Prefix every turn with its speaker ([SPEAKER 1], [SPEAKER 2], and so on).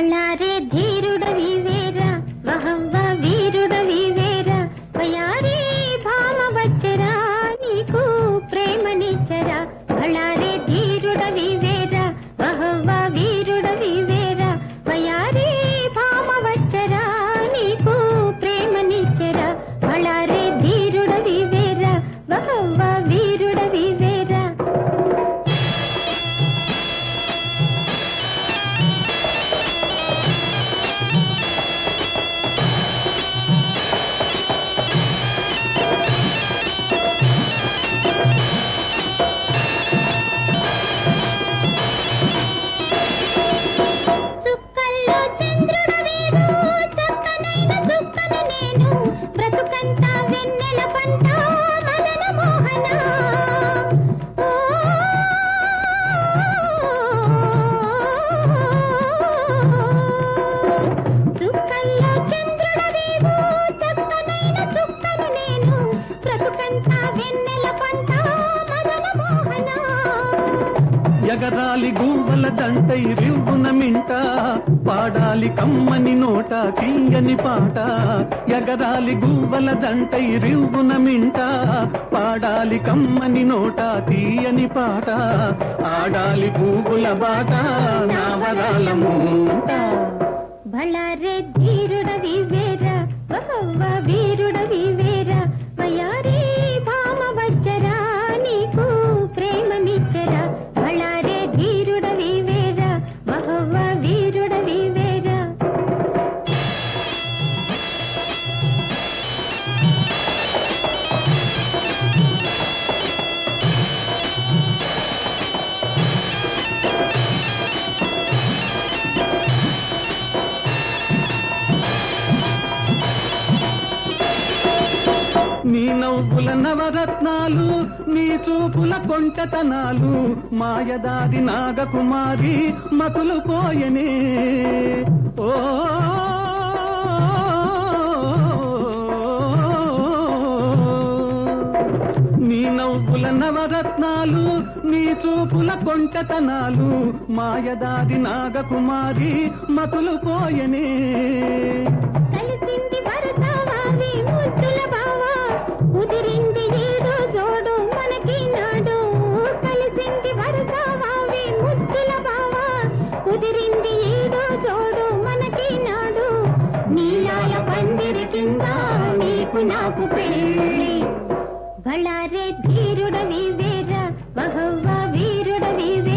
[SPEAKER 1] బళ్ళారే ధీరుడవి వేరా వహవ్వ వీరుడవి వేరా వయారే భామ వచ్చరా నీకు ప్రేమనిచ్చరా బళ్ళారే ధీరుడవి వేరా వహవ్వ వీరుడవి వేరా వయారే భామ వచ్చరా నీకు ప్రేమనిచ్చరా బళ్ళారే ధీరుడవి వేరా వహవ్వ వీరుడవి వేరా చుక్కల్లో చంద్రుడు వీడు చక్కనైన చుక్కను నేను బ్రతుకంతా వెన్నెల పంట మదన మోహన ఓ, చుక్కల్లో చంద్రుడు వీడు చక్కనైన చుక్కను నేను బ్రతుకంతా వెన్నెల పంట మదన మోహన
[SPEAKER 2] ఎగరాలి గువ్వల దంటై రివ్వున మింట పాడాలి కమ్మని నోట తీయని పాట ఎగరాలి గువ్వల దంటై రివ్వున మింట పాడాలి కమ్మని నోట తీయని పాట ఆడాలి పువ్వుల బాట నావరాల మూట
[SPEAKER 1] బళ్ళారే ధీరుడవి వేరా వహవ్వ వీరుడవి వేరా వయారే భామ వచ్చరా నీకు ప్రేమనిచ్చరా బళ్ళారే ధీరుడవి వేరా వహవ్వ వీరుడవి వేరా
[SPEAKER 2] నీ నవ్వుల నవరత్నాలు నీ చూపుల కొంటతనాలు మాయదాది నాగకుమారి మతులు పోయనే ఓ నీ నవ్వుల నవరత్నాలు నీ చూపుల కొంటతనాలు మాయదాది నాగకుమారి మతులు పోయనే
[SPEAKER 1] కలిసింది వరస వావి ముద్దుల బావా కుదిరింది ఏదో జోడు మనకి నాడు కలిసింది వరస వావి ముద్దుల బావా కుదిరింది ఏదో జోడు మనకి నాడు నీలాయ పందిరి కింద నీకు నాకు పెళ్ళి బళ్ళారే ధీరుడవి వేరా వహవ్వ వీరుడవి వేరా